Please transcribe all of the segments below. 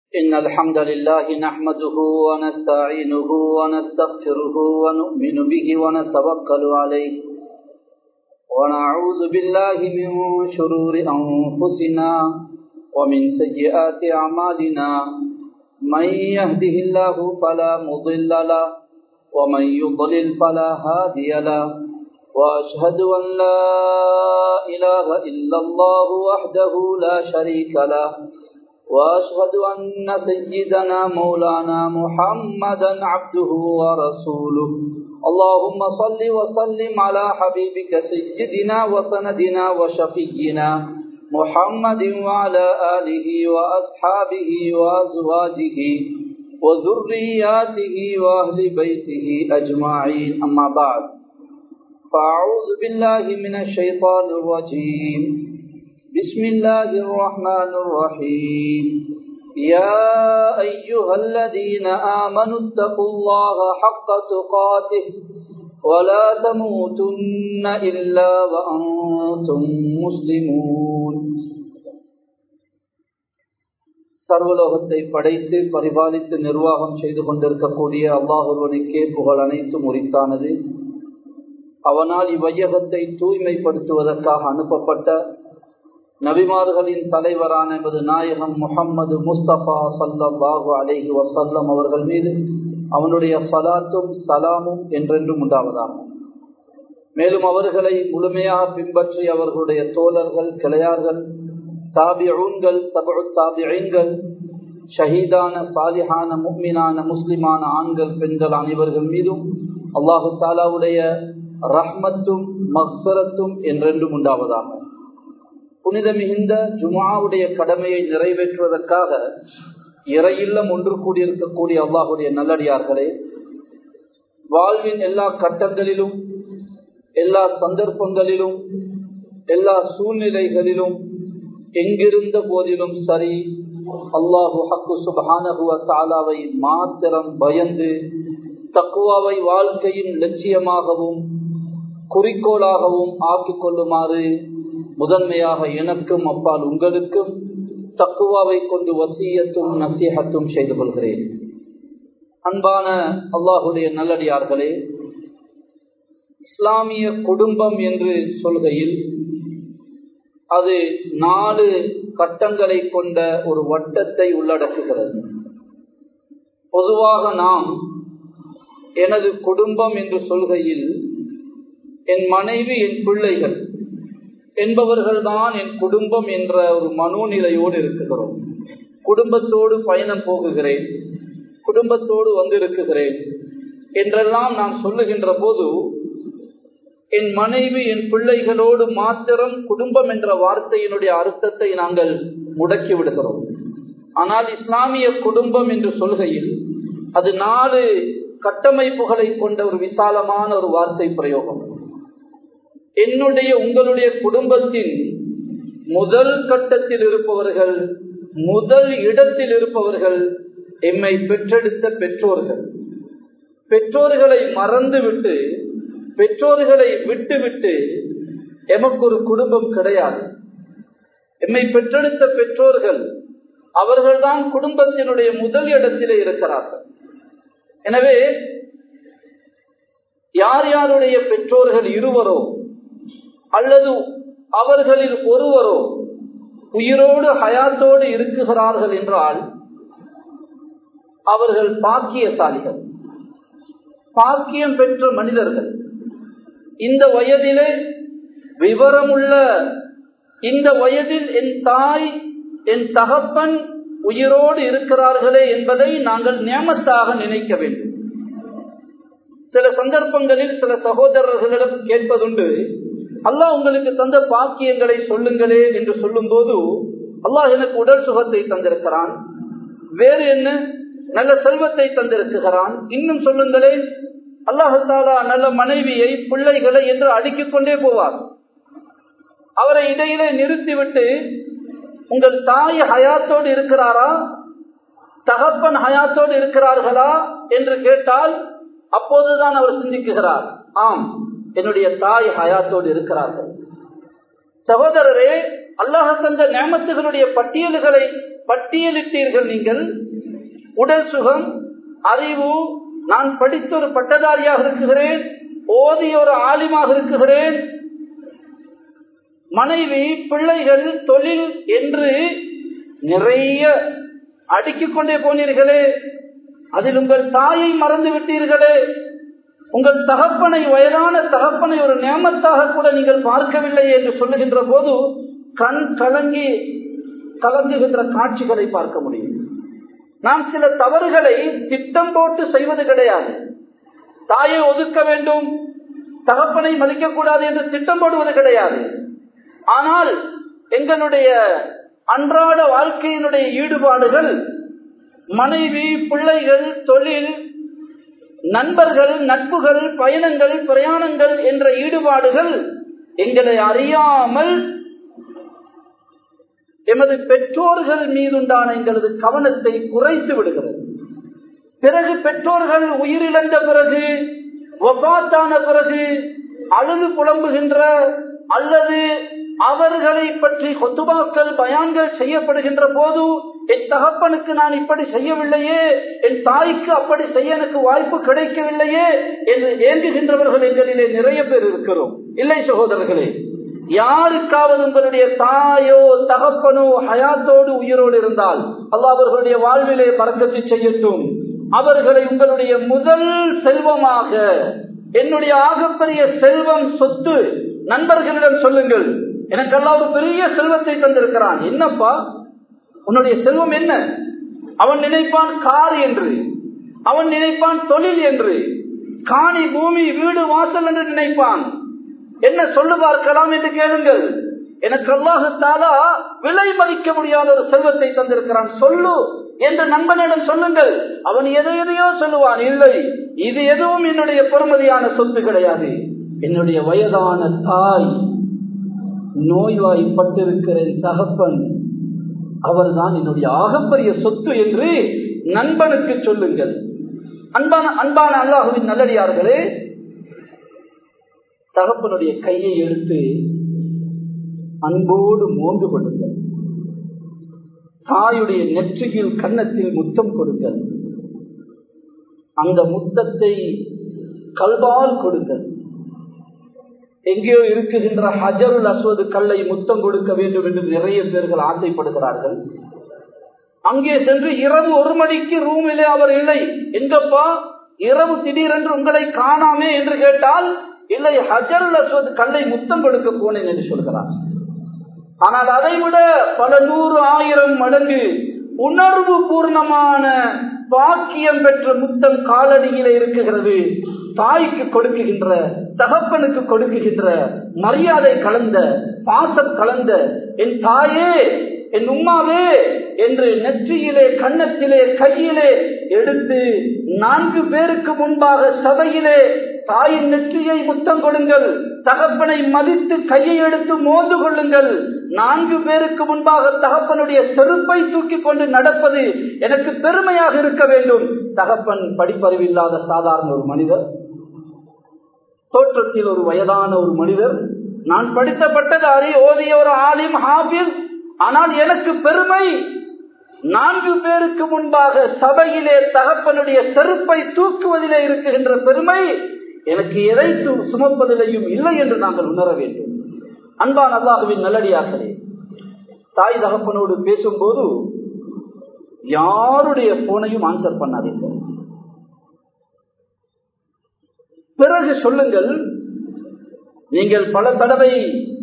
إن الحمد لله نحمده ونستعينه ونستغفره ونؤمن به ونتوكل عليه ونعوذ بالله من شرور أنفسنا ومن سيئات أعمالنا من يهده الله فلا مضل له ومن يضلل فلا هادي له وأشهد أن لا إله إلا الله وحده لا شريك له وأشهد أن سيدنا مولانا محمدا عبده ورسوله اللهم صل وسلم على حبيبك سيدنا وسندنا وشفينا محمد وعلى آله وأصحابه وأزواجه وذرياته وأهل بيته أجمعين أما بعد فأعوذ بالله من الشيطان الرجيم بسم الله الرحمن الرحيم يا أيها الذين آمنوا اتقوا الله حق تقاته ولا تموتن إلا وأنتم مسلمون சர்வலோகத்தை படைத்து பரிபாலித்து நிர்வாகம் செய்து கொண்டிருக்கக்கூடிய அல்லாஹொருவனுக்கே புகழ் அனைத்து முறித்தானது அவனால் இவ்வையகத்தை தூய்மைப்படுத்துவதற்காக அனுப்பப்பட்ட நபிமார்களின் தலைவரான எமது நாயகம் முகம்மது முஸ்தபா சல்லாஹூ அலேஹி வசல்லம் அவர்கள் மீது அவனுடைய சலாத்தும் சலாமும் என்றென்றும் உண்டாவதாகும் மேலும் அவர்களை முழுமையாக பின்பற்றி அவர்களுடைய தோழர்கள் கிளையார்கள் தாபியூன்கள் தபு தாபியன்கள் ஷஹீதான சாலிஹான முக்மினான முஸ்லிமான ஆண்கள் பெண்கள் அனைவர்கள் மீதும் அல்லாஹு தாலாவுடைய ரஹ்மத்தும் மக்சரத்தும் என்றென்றும் உண்டாவதாகும் புனித மிகுந்த ஜுமாவுடைய கடமையை நிறைவேற்றுவதற்காக இறையில்லம் ஒன்று கூடியிருக்கக்கூடிய அல்லாஹுடைய நல்லடியார்களே வாழ்வின் எல்லா கட்டங்களிலும் எல்லா சந்தர்ப்பங்களிலும் எல்லா சூழ்நிலைகளிலும் எங்கிருந்த போதிலும் சரி அல்லாஹு ஹக்கு சுபானகுவ தாலாவை மாத்திரம் பயந்து தக்குவாவை வாழ்க்கையின் லட்சியமாகவும் குறிக்கோளாகவும் ஆக்கிக் கொள்ளுமாறு முதன்மையாக எனக்கும் அப்பால் உங்களுக்கும் தக்குவாவை கொண்டு வசியத்தும் நசீகத்தும் செய்து கொள்கிறேன் அன்பான அல்லாஹுடைய நல்லடியார்களே இஸ்லாமிய குடும்பம் என்று சொல்கையில் அது நாலு கட்டங்களை கொண்ட ஒரு வட்டத்தை உள்ளடக்குகிறது பொதுவாக நாம் எனது குடும்பம் என்று சொல்கையில் என் மனைவி என் பிள்ளைகள் என்பவர்கள்தான் என் குடும்பம் என்ற ஒரு மனோநிலையோடு இருக்குகிறோம் குடும்பத்தோடு பயணம் போகுகிறேன் குடும்பத்தோடு வந்திருக்குகிறேன் என்றெல்லாம் நான் சொல்லுகின்ற போது என் மனைவி என் பிள்ளைகளோடு மாத்திரம் குடும்பம் என்ற வார்த்தையினுடைய அர்த்தத்தை நாங்கள் முடக்கி விடுகிறோம் ஆனால் இஸ்லாமிய குடும்பம் என்று சொல்கையில் அது நாலு கட்டமைப்புகளை கொண்ட ஒரு விசாலமான ஒரு வார்த்தை பிரயோகம் என்னுடைய உங்களுடைய குடும்பத்தின் முதல் கட்டத்தில் இருப்பவர்கள் முதல் இடத்தில் இருப்பவர்கள் எம்மை பெற்றெடுத்த பெற்றோர்கள் பெற்றோர்களை மறந்துவிட்டு பெற்றோர்களை விட்டுவிட்டு எமக்கு ஒரு குடும்பம் கிடையாது எம்மை பெற்றெடுத்த பெற்றோர்கள் அவர்கள்தான் குடும்பத்தினுடைய முதல் இடத்திலே இருக்கிறார்கள் எனவே யார் யாருடைய பெற்றோர்கள் இருவரோ அல்லது அவர்களில் ஒருவரோ உயிரோடு ஹயாத்தோடு இருக்குகிறார்கள் என்றால் அவர்கள் பாக்கியசாலிகள் பாக்கியம் பெற்ற மனிதர்கள் இந்த வயதிலே விவரமுள்ள இந்த வயதில் என் தாய் என் தகப்பன் உயிரோடு இருக்கிறார்களே என்பதை நாங்கள் நியமத்தாக நினைக்க வேண்டும் சில சந்தர்ப்பங்களில் சில சகோதரர்களிடம் கேட்பதுண்டு அல்லாஹ் உங்களுக்கு தந்த பாக்கியங்களை சொல்லுங்களே என்று சொல்லும் போது அல்லாஹ் எனக்கு உடல் சுகத்தை தந்திருக்கிறான் வேறு என்ன நல்ல செல்வத்தை தந்திருக்கிறான் இன்னும் சொல்லுங்களே அல்லாஹாலா நல்ல மனைவியை பிள்ளைகளை என்று அடுக்கிக் கொண்டே போவார் அவரை இடையிலே நிறுத்திவிட்டு உங்கள் தாய் ஹயாத்தோடு இருக்கிறாரா தகப்பன் ஹயாத்தோடு இருக்கிறார்களா என்று கேட்டால் அப்போதுதான் அவர் சிந்திக்குகிறார் ஆம் என்னுடைய தாய் ஹயாத்தோடு இருக்கிறார்கள் சகோதரரே அல்லாஹ் தந்த நேமத்துகளுடைய பட்டியல்களை பட்டியலிட்டீர்கள் நீங்கள் உடல் சுகம் அறிவு நான் படித்த ஒரு பட்டதாரியாக இருக்குகிறேன் ஓதிய ஒரு ஆலிமாக இருக்குகிறேன் மனைவி பிள்ளைகள் தொழில் என்று நிறைய அடுக்கிக் கொண்டே போனீர்களே அதில் உங்கள் தாயை மறந்து விட்டீர்களே உங்கள் தகப்பனை வயதான தகப்பனை ஒரு நியமத்தாக கூட நீங்கள் பார்க்கவில்லை என்று சொல்லுகின்ற போது கண் கலங்கி கலங்குகின்ற காட்சிகளை பார்க்க முடியும் நாம் சில தவறுகளை திட்டம் போட்டு செய்வது கிடையாது தாயை ஒதுக்க வேண்டும் தகப்பனை மதிக்கக்கூடாது என்று திட்டம் போடுவது கிடையாது ஆனால் எங்களுடைய அன்றாட வாழ்க்கையினுடைய ஈடுபாடுகள் மனைவி பிள்ளைகள் தொழில் நண்பர்கள் நட்புகள் பயணங்கள் பிரயாணங்கள் என்ற ஈடுபாடுகள் எங்களை அறியாமல் எமது பெற்றோர்கள் மீதுண்டான எங்களது கவனத்தை குறைத்து விடுகிறது பிறகு பெற்றோர்கள் உயிரிழந்த பிறகு ஒப்பாத்தான பிறகு அழுது புலம்புகின்ற அல்லது அவர்களை பற்றி கொத்துபாக்கள் பயான்கள் செய்யப்படுகின்ற போது என் தகப்பனுக்கு நான் இப்படி செய்யவில்லையே என் தாய்க்கு அப்படி செய்ய எனக்கு வாய்ப்பு கிடைக்கவில்லையே என்று ஏங்குகின்றவர்கள் எங்களிலே நிறைய பேர் இருக்கிறோம் இல்லை சகோதரர்களே யாருக்காவது உங்களுடைய தாயோ தகப்பனோ ஹயாத்தோடு உயிரோடு இருந்தால் அல்லாஹ் அவர்களுடைய வாழ்விலே பறக்கத்தை செய்யட்டும் அவர்களை உங்களுடைய முதல் செல்வமாக என்னுடைய ஆகப்பெரிய செல்வம் சொத்து நண்பர்களிடம் சொல்லுங்கள் எனக்கெல்லாம் ஒரு பெரிய செல்வத்தை தந்திருக்கிறான் என்னப்பா உன்னுடைய செல்வம் என்ன அவன் நினைப்பான் கார் என்று அவன் நினைப்பான் தொழில் என்று காணி பூமி வீடு வாசல் என்று நினைப்பான் என்ன சொல்லு பார்க்கலாம் என்று கேளுங்கள் எனக்கு அல்லாஹாலா விலை மதிக்க முடியாத ஒரு செல்வத்தை தந்திருக்கிறான் சொல்லு என்று நண்பனிடம் சொல்லுங்கள் அவன் எதை எதையோ சொல்லுவான் இல்லை இது எதுவும் என்னுடைய பொறுமதியான சொத்து கிடையாது என்னுடைய வயதான தாய் நோய்வாய்ப்பட்டிருக்கிற தகப்பன் அவர்தான் என்னுடைய ஆகப்பெரிய சொத்து என்று நண்பனுக்கு சொல்லுங்கள் அன்பான அன்பான அல்லாஹுவின் நல்லடியார்களே தகப்பனுடைய கையை எடுத்து அன்போடு மோந்து கொடுங்கள் தாயுடைய நெற்றியில் கன்னத்தில் முத்தம் கொடுங்கள் அந்த முத்தத்தை கல்வால் கொடுங்கள் எங்கேயோ இருக்குகின்ற ஹஜருல் அஸ்வது கல்லை முத்தம் கொடுக்க வேண்டும் என்று நிறைய பேர்கள் ஆசைப்படுகிறார்கள் அங்கே சென்று இரவு ஒரு மணிக்கு ரூமிலே அவர் இல்லை எங்கப்பா இரவு திடீரென்று உங்களை காணாமே என்று கேட்டால் இல்லை ஹஜருல் அஸ்வது கல்லை முத்தம் கொடுக்க போனேன் என்று சொல்கிறார் ஆனால் அதை விட பல நூறு ஆயிரம் மடங்கு உணர்வு பூர்ணமான பாக்கியம் பெற்ற முத்தம் காலடியிலே இருக்குகிறது தாய்க்கு கொடுக்குகின்ற தகப்பனுக்கு கொடுக்குகின்ற மரியாதை கலந்த பாசம் கலந்த என் தாயே என் உம்மாவே என்று நெற்றியிலே கன்னத்திலே கையிலே எடுத்து நான்கு பேருக்கு முன்பாக சபையிலே தாயின் நெற்றியை முத்தம் கொடுங்கள் தகப்பனை மதித்து கையை எடுத்து மோந்து கொள்ளுங்கள் நான்கு பேருக்கு முன்பாக தகப்பனுடைய செருப்பை தூக்கி கொண்டு நடப்பது எனக்கு பெருமையாக இருக்க வேண்டும் தகப்பன் படிப்பறிவில்லாத சாதாரண ஒரு மனிதர் தோற்றத்தில் ஒரு வயதான ஒரு மனிதர் நான் படித்த பட்டதாரி ஓதிய ஒரு ஆலிம் ஹாபில் ஆனால் எனக்கு பெருமை நான்கு பேருக்கு முன்பாக சபையிலே தகப்பனுடைய செருப்பை தூக்குவதிலே இருக்குகின்ற பெருமை எனக்கு எதை சுமப்பதிலையும் இல்லை என்று நாங்கள் உணர வேண்டும் அன்பான் அல்லாஹுவின் நல்லடியார்களே தாய் தகப்பனோடு பேசும்போது யாருடைய போனையும் ஆன்சர் பண்ணாதீர்கள் பிறகு சொல்லுங்கள் நீங்கள் பல தடவை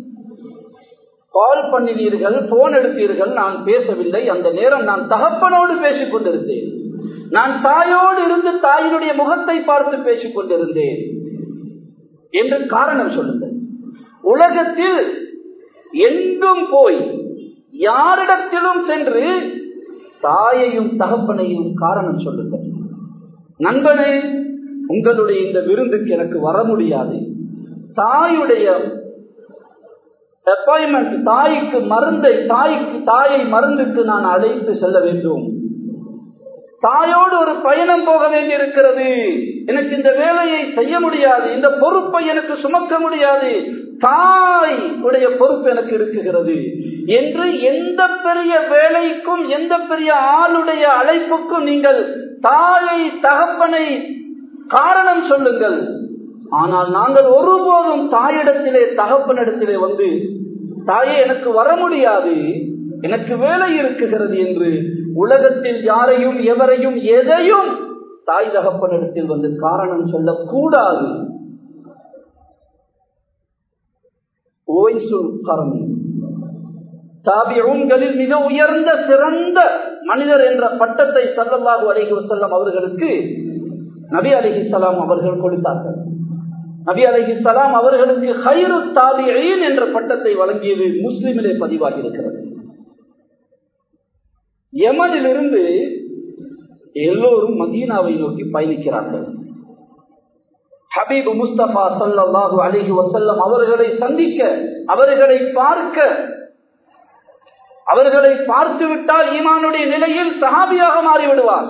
கால் பண்ணினீர்கள் போன் எடுத்தீர்கள் நான் பேசவில்லை அந்த நேரம் நான் தகப்பனோடு பேசிக் கொண்டிருந்தேன் நான் தாயோடு இருந்து தாயினுடைய முகத்தை பார்த்து பேசிக் கொண்டிருந்தேன் என்று காரணம் சொல்லுங்கள் உலகத்தில் எங்கும் போய் யாரிடத்திலும் சென்று தாயையும் தகப்பனையும் காரணம் சொல்லுங்கள் நண்பனே உங்களுடைய இந்த விருந்துக்கு எனக்கு வர முடியாது தாயுடைய அப்பாயின்மெண்ட் தாய்க்கு மருந்தை தாய்க்கு தாயை மருந்துக்கு நான் அழைத்து செல்ல வேண்டும் தாயோடு ஒரு பயணம் போக வேண்டியிருக்கிறது எனக்கு இந்த வேலையை செய்ய முடியாது இந்த பொறுப்பை எனக்கு சுமக்க முடியாது தாய் உடைய பொறுப்பு எனக்கு இருக்குகிறது என்று எந்த பெரிய வேலைக்கும் எந்த பெரிய ஆளுடைய அழைப்புக்கும் நீங்கள் தாயை தகப்பனை காரணம் சொல்லுங்கள் ஆனால் நாங்கள் ஒருபோதும் தாயிடத்திலே தகப்பனிடத்திலே வந்து தாயே எனக்கு வர முடியாது எனக்கு வேலை இருக்குகிறது என்று உலகத்தில் யாரையும் எவரையும் எதையும் தாய் தகப்பனிடத்தில் வந்து காரணம் சொல்லக்கூடாது தாபியூன்களில் மிக உயர்ந்த சிறந்த மனிதர் என்ற பட்டத்தை சல்லல்லாஹு அலஹி வசல்லம் அவர்களுக்கு நபி அலிஹிசலாம் அவர்கள் கொடுத்தார்கள் நபி அலிஹிசலாம் அவர்களுக்கு ஹைரு தாபியின் என்ற பட்டத்தை வழங்கியது முஸ்லிமிலே பதிவாகி இருக்கிறது யமனிலிருந்து எல்லோரும் மதீனாவை நோக்கி பயணிக்கிறார்கள் ஹபீப் முஸ்தபா சல்லாஹூ அலிஹி வசல்லம் அவர்களை சந்திக்க அவர்களை பார்க்க அவர்களை பார்த்து விட்டால் ஈமானுடைய நிலையில் சஹாபியாக மாறிவிடுவார்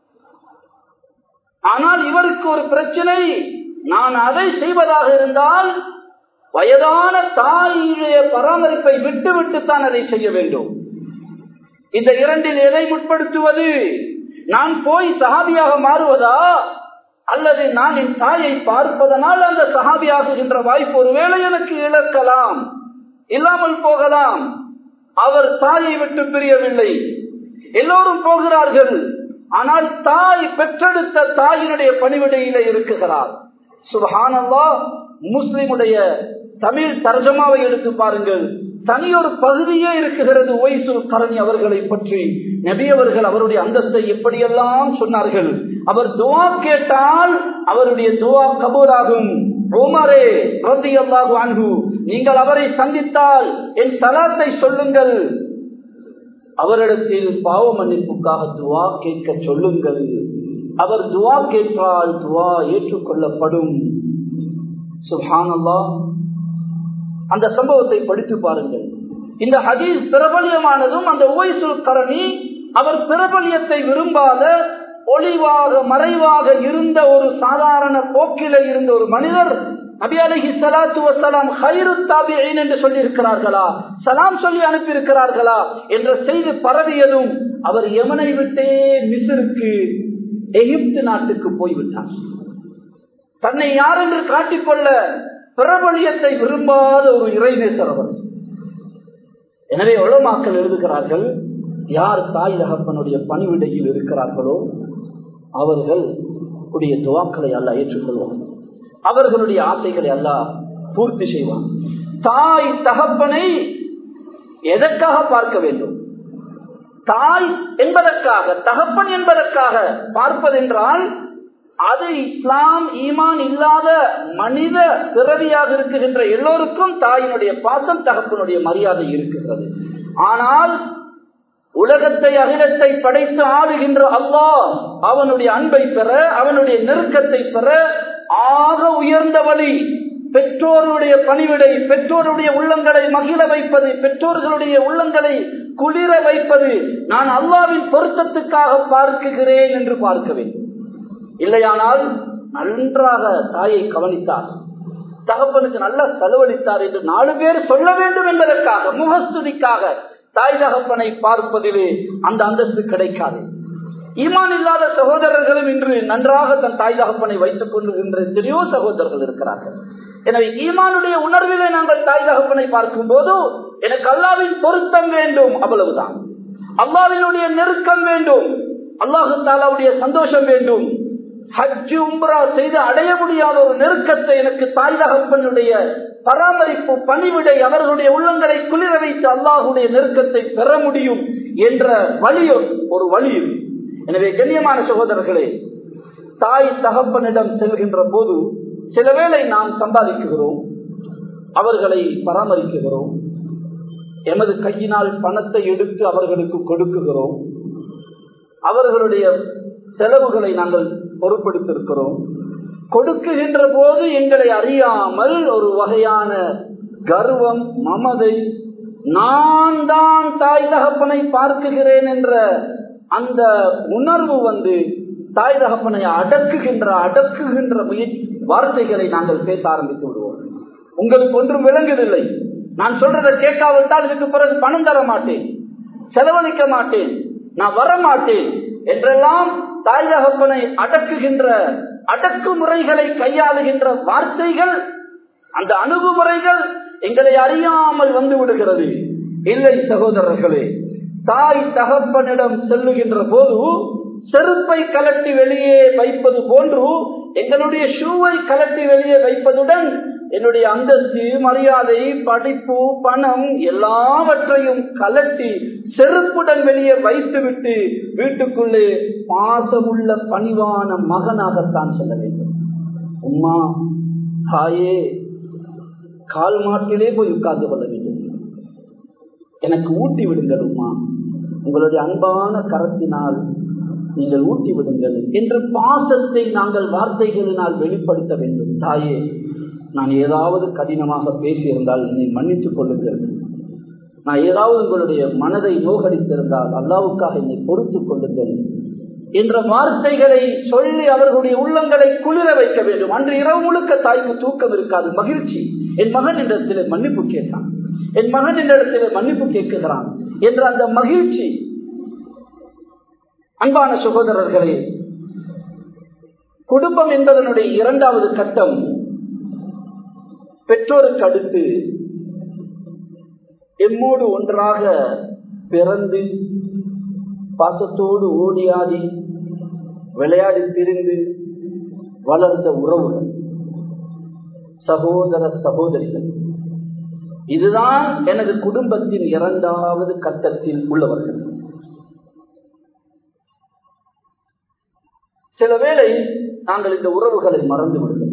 ஆனால் இவருக்கு ஒரு பிரச்சனை நான் அதை செய்வதாக இருந்தால் வயதான தாயுடைய பராமரிப்பை விட்டு விட்டுத்தான் அதை செய்ய வேண்டும் இந்த இரண்டில் எதை முற்படுத்துவது நான் போய் சஹாபியாக மாறுவதா அல்லது நான் என் தாயை பார்ப்பதனால் அந்த சஹாபியாகுகின்ற வாய்ப்பு ஒருவேளை எனக்கு இழக்கலாம் இல்லாமல் போகலாம் அவர் தாயை விட்டு பிரியவில்லை எல்லோரும் போகிறார்கள் ஆனால் தாய் பெற்றெடுத்த தாயினுடைய பணிவிடையில இருக்குகிறார் சுபஹானல்லா முஸ்லிமுடைய தமிழ் தர்ஜமாவை எடுத்து பாருங்கள் தனியொரு பகுதியே இருக்குகிறது ஒய்சுல் கரணி அவர்களை பற்றி நபியவர்கள் அவருடைய அந்தஸ்தை எப்படியெல்லாம் சொன்னார்கள் அவர் துவா கேட்டால் அவருடைய துவா கபூராகும் ரோமரே ரத்தி அல்லாஹு அன்பு நீங்கள் அவரை சந்தித்தால் என் சலாத்தை சொல்லுங்கள் அவரிடத்தில் பாவ மன்னிப்புக்காக துவா கேட்க சொல்லுங்கள் அவர் துவா கேட்டால் துவா ஏற்றுக்கொள்ளப்படும் சுஹானல்லா அந்த சம்பவத்தை படித்து பாருங்கள் இந்த ஹதீஸ் பிரபலியமானதும் அந்த ஓய்சுல் கரணி அவர் பிரபலியத்தை விரும்பாத ஒளிவாக மறைவாக இருந்த ஒரு சாதாரண போக்கில இருந்த ஒரு மனிதர் நபி அலஹி சலாத்து வசலாம் ஹைரு தாபியின் என்று சொல்லி இருக்கிறார்களா சலாம் சொல்லி அனுப்பி இருக்கிறார்களா என்ற செய்தி பரவியதும் அவர் யமனை விட்டே மிசிற்கு எகிப்து நாட்டுக்கு போய்விட்டார் தன்னை யார் என்று காட்டிக்கொள்ள பிரபலியத்தை விரும்பாத ஒரு இறைநேசர் அவர் எனவே உளமாக்கல் எழுதுகிறார்கள் யார் தாய் தகப்பனுடைய பணிவிடையில் இருக்கிறார்களோ அவர்கள் உடைய துவாக்களை அல்ல ஏற்றுக்கொள்வார் அவர்களுடைய ஆசைகளை அல்ல பூர்த்தி செய்வார் தாய் தகப்பனை எதற்காக பார்க்க வேண்டும் தாய் என்பதற்காக தகப்பன் என்பதற்காக பார்ப்பதென்றால் அது இஸ்லாம் ஈமான் இல்லாத மனித பிறவியாக இருக்குகின்ற எல்லோருக்கும் தாயினுடைய பாசம் தகப்பனுடைய மரியாதை இருக்குகிறது ஆனால் உலகத்தை அகிலத்தை படைத்து ஆளுகின்ற அல்லாஹ் அவனுடைய அன்பை பெற அவனுடைய நெருக்கத்தை பெற ஆக உயர்ந்த வழி பெற்றோருடைய பணிவிடை பெற்றோருடைய உள்ளங்களை மகிழ வைப்பது பெற்றோர்களுடைய உள்ளங்களை குளிர வைப்பது நான் அல்லாவின் பொருத்தத்துக்காக பார்க்குகிறேன் என்று பார்க்க வேண்டும் இல்லையானால் நன்றாக தாயை கவனித்தார் தகப்பனுக்கு நல்லா செலவழித்தார் என்று நாலு பேர் சொல்ல வேண்டும் என்பதற்காக முகஸ்துதிக்காக தாய் தகப்பனை பார்ப்பதிலே அந்த அந்தஸ்து கிடைக்காது ஈமான் இல்லாத சகோதரர்களும் இன்று நன்றாக தன் தாய் தகப்பனை வைத்துக் கொள்ளுகின்ற எத்தனையோ சகோதரர்கள் இருக்கிறார்கள் எனவே ஈமானுடைய உணர்விலே நாங்கள் தாய் தகப்பனை பார்க்கும் போது எனக்கு அல்லாவின் பொருத்தம் வேண்டும் அவ்வளவுதான் அல்லாவினுடைய நெருக்கம் வேண்டும் அல்லாஹு தாலாவுடைய சந்தோஷம் வேண்டும் ஹஜ்ஜு உம்ரா செய்து அடைய முடியாத ஒரு நெருக்கத்தை எனக்கு தாய் தகப்பனுடைய பராமரிப்பு பணிவிடை அவர்களுடைய உள்ளங்களை குளிர வைத்து அல்லாஹுடைய நெருக்கத்தை பெற முடியும் என்ற வழி ஒரு வழி எனவே கண்ணியமான சகோதரர்களே தாய் தகப்பனிடம் செல்கின்ற போது சில வேளை நாம் சம்பாதிக்குகிறோம் அவர்களை பராமரிக்குகிறோம் எமது கையினால் பணத்தை எடுத்து அவர்களுக்கு கொடுக்குகிறோம் அவர்களுடைய செலவுகளை நாங்கள் பொறுப்படுத்திருக்கிறோம் கொடுக்குகின்ற போது எங்களை அறியாமல் ஒரு வகையான கர்வம் மமதை நான் தான் தாய் தகப்பனை பார்க்குகிறேன் என்ற அந்த உணர்வு வந்து தாய் தகப்பனை அடக்குகின்ற அடக்குகின்ற வார்த்தைகளை நாங்கள் பேச ஆரம்பித்து விடுவோம் உங்களுக்கு ஒன்றும் விளங்குவதில்லை நான் சொல்றதை கேட்காவிட்டால் இதுக்கு பிறகு பணம் தர மாட்டேன் செலவழிக்க மாட்டேன் நான் வர மாட்டேன் என்றெல்லாம் தாய் தகப்பனை அடக்குகின்ற அடக்குமுறைகளை கையாளுகின்ற வார்த்தைகள் அந்த அணுகுமுறைகள் எங்களை அறியாமல் வந்து விடுகிறது இல்லை சகோதரர்களே தாய் தகப்பனிடம் செல்லுகின்ற போது செருப்பை கலட்டி வெளியே வைப்பது போன்று எங்களுடைய ஷூவை கலட்டி வெளியே வைப்பதுடன் என்னுடைய அந்தஸ்து மரியாதை படிப்பு பணம் எல்லாவற்றையும் கலட்டி செருப்புடன் வெளியே வைத்துவிட்டு வீட்டுக்குள்ளே பாசமுள்ள பணிவான மகனாகத்தான் செல்ல வேண்டும் உம்மா தாயே கால் மாட்டிலே போய் உட்கார்ந்து கொள்ள வேண்டும் எனக்கு ஊட்டி விடுங்கள் உம்மா உங்களுடைய அன்பான கரத்தினால் நீங்கள் ஊட்டி விடுங்கள் என்று பாசத்தை நாங்கள் வார்த்தைகளினால் வெளிப்படுத்த வேண்டும் தாயே நான் ஏதாவது கடினமாக பேசியிருந்தால் என்னை மன்னித்துக் கொள்ளுங்கள் நான் ஏதாவது உங்களுடைய மனதை நோகடித்திருந்தால் அல்லாவுக்காக என்னை பொறுத்துக் கொள்ளுங்கள் என்ற வார்த்தைகளை சொல்லி அவர்களுடைய உள்ளங்களை குளிர வைக்க வேண்டும் அன்று இரவு முழுக்க தாய்க்கு தூக்கம் இருக்காது மகிழ்ச்சி என் மகன் என்ற இடத்திலே மன்னிப்பு கேட்டான் என் மகன் என்ற இடத்திலே மன்னிப்பு கேட்குகிறான் என்ற அந்த மகிழ்ச்சி அன்பான சகோதரர்களே குடும்பம் என்பதனுடைய இரண்டாவது கட்டம் பெற்றோருக்கு அடுத்து எம்மோடு ஒன்றாக பிறந்து பாசத்தோடு ஓடியாடி விளையாடி திரிந்து வளர்ந்த உறவுகள் சகோதர சகோதரிகள் இதுதான் எனது குடும்பத்தின் இரண்டாவது கட்டத்தில் உள்ளவர்கள் சில வேளை நாங்கள் இந்த உறவுகளை மறந்து விடுகிறோம்